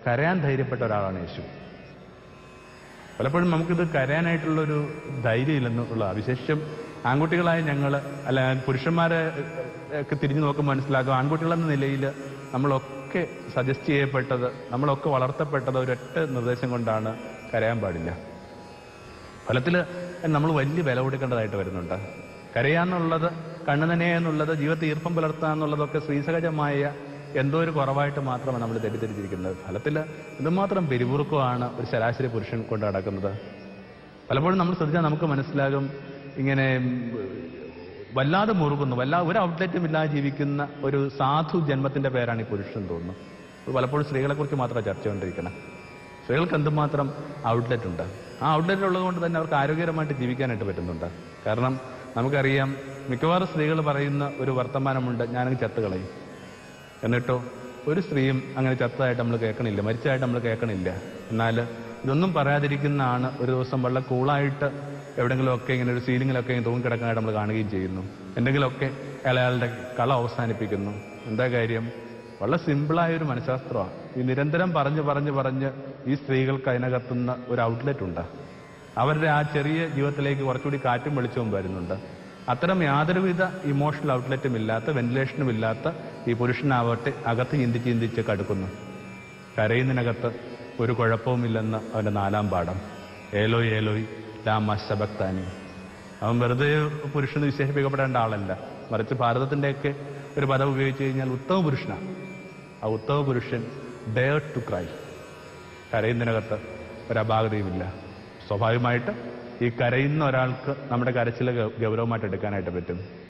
കരയാൻ ധൈര്യപ്പെട്ട ഒരാളാണ് യേശു പലപ്പോഴും നമുക്കിത് കരയാനായിട്ടുള്ളൊരു ധൈര്യമില്ലെന്നുള്ള വിശേഷം ആൺകുട്ടികളായ ഞങ്ങൾ അല്ല പുരുഷന്മാരെ ഒക്കെ തിരിഞ്ഞു നോക്കുമ്പോൾ മനസ്സിലാക്കും ആൺകുട്ടികളെന്ന നിലയിൽ നമ്മളൊക്കെ സജസ്റ്റ് ചെയ്യപ്പെട്ടത് നമ്മളൊക്കെ വളർത്തപ്പെട്ടത് ഒരൊറ്റ നിർദ്ദേശം കൊണ്ടാണ് കരയാൻ പാടില്ല ഫലത്തിൽ നമ്മൾ വലിയ വില കൊടുക്കേണ്ടതായിട്ട് വരുന്നുണ്ട് കരയാന്നുള്ളത് കണ്ണു നനയെന്നുള്ളത് ജീവിതത്തിൽ ഈർപ്പം പുലർത്തുക എന്നുള്ളതൊക്കെ ശ്രീസഹജമായ എന്തോ ഒരു കുറവായിട്ട് മാത്രമാണ് നമ്മൾ തെറ്റിദ്ധരിച്ചിരിക്കുന്നത് ഫലത്തിൽ എന്തുമാത്രം പിരിമുറുക്കമാണ് ഒരു ശരാശരി പുരുഷൻ കൊണ്ട് നടക്കുന്നത് പലപ്പോഴും നമ്മൾ ശ്രദ്ധിച്ചാൽ നമുക്ക് മനസ്സിലാകും ഇങ്ങനെ ഉം, വല്ലാതെ മുറുകുന്നു വല്ലാ ഒരു ഔട്ട്ലെറ്റും ഇല്ലാതെ ജീവിക്കുന്ന ഒരു സാധു ജന്മത്തിന്റെ പേരാണ് ഈ പുരുഷൻ തോന്നുന്നു ഇത് പലപ്പോഴും സ്ത്രീകളെ കുറിച്ച് മാത്രമാണ് ചർച്ച കൊണ്ടിരിക്കണം സ്ത്രീകൾക്ക് എന്തുമാത്രം ഔട്ട്ലെറ്റ് ഉണ്ട് ആ ഔട്ട്ലെറ്റ് ഉള്ളത് കൊണ്ട് തന്നെ അവർക്ക് ആരോഗ്യകരമായിട്ട് ജീവിക്കാനായിട്ട് പറ്റുന്നുണ്ട് കാരണം നമുക്കറിയാം മിക്കവാറും സ്ത്രീകൾ പറയുന്ന ഒരു വർത്തമാനമുണ്ട് ഞാനങ്ങ് ചത്ത് കളയും എന്നിട്ടോ ഒരു സ്ത്രീയും അങ്ങനെ ചത്തതായിട്ട് നമ്മൾ കേൾക്കണില്ല മരിച്ചതായിട്ട് നമ്മൾ കേൾക്കണില്ല എന്നാൽ ഇതൊന്നും പറയാതിരിക്കുന്നതാണ് ഒരു ദിവസം വളരെ കൂളായിട്ട് എവിടെയെങ്കിലുമൊക്കെ ഇങ്ങനെ ഒരു സീലിങ്ങിലൊക്കെ ഇങ്ങനെ തൂങ്ങിക്കിടക്കാനായിട്ട് നമ്മൾ കാണുകയും ചെയ്യുന്നു എന്തെങ്കിലുമൊക്കെ അയാൾ അയാളുടെ കള അവസാനിപ്പിക്കുന്നു എന്താ കാര്യം വളരെ സിമ്പിളായ ഒരു മനഃശാസ്ത്രമാണ് ഈ നിരന്തരം പറഞ്ഞ് പറഞ്ഞ് പറഞ്ഞ് ഈ സ്ത്രീകൾക്ക് അതിനകത്തുനിന്ന് ഒരു ഔട്ട്ലെറ്റ് ഉണ്ട് അവരുടെ ആ ചെറിയ ജീവിതത്തിലേക്ക് കുറച്ചുകൂടി കാറ്റും വെളിച്ചവും വരുന്നുണ്ട് അത്തരം യാതൊരുവിധ ഇമോഷണൽ ഔട്ട്ലെറ്റും ഇല്ലാത്ത വെന്റിലേഷനും ഇല്ലാത്ത ഈ പുരുഷനാവട്ടെ അകത്ത് ചിന്തിച്ച് ചിന്തിച്ച് കടുക്കുന്നു കരയുന്നതിനകത്ത് ഒരു കുഴപ്പവുമില്ലെന്ന് അവന്റെ നാലാം പാഠം ഏലോയ് ഏലോയ് ലാമ ശബക്താനി അവൻ വെറുതെ പുരുഷന് വിശേഷിപ്പിക്കപ്പെടേണ്ട ആളല്ല മറിച്ച് ഭാരതത്തിന്റെയൊക്കെ ഒരു പദം ഉപയോഗിച്ച് കഴിഞ്ഞാൽ ഉത്തമ പുരുഷനാണ് ആ ഉത്തമ പുരുഷൻ ഡെയർ ടു ക്രൈ കരയുന്നതിനകത്ത് ഒരു അപാകതയുമില്ല സ്വാഭാവികമായിട്ട് ഈ കരയുന്ന ഒരാൾക്ക് നമ്മുടെ കരച്ചിൽ ഗൗരവമായിട്ട് എടുക്കാനായിട്ട് പറ്റും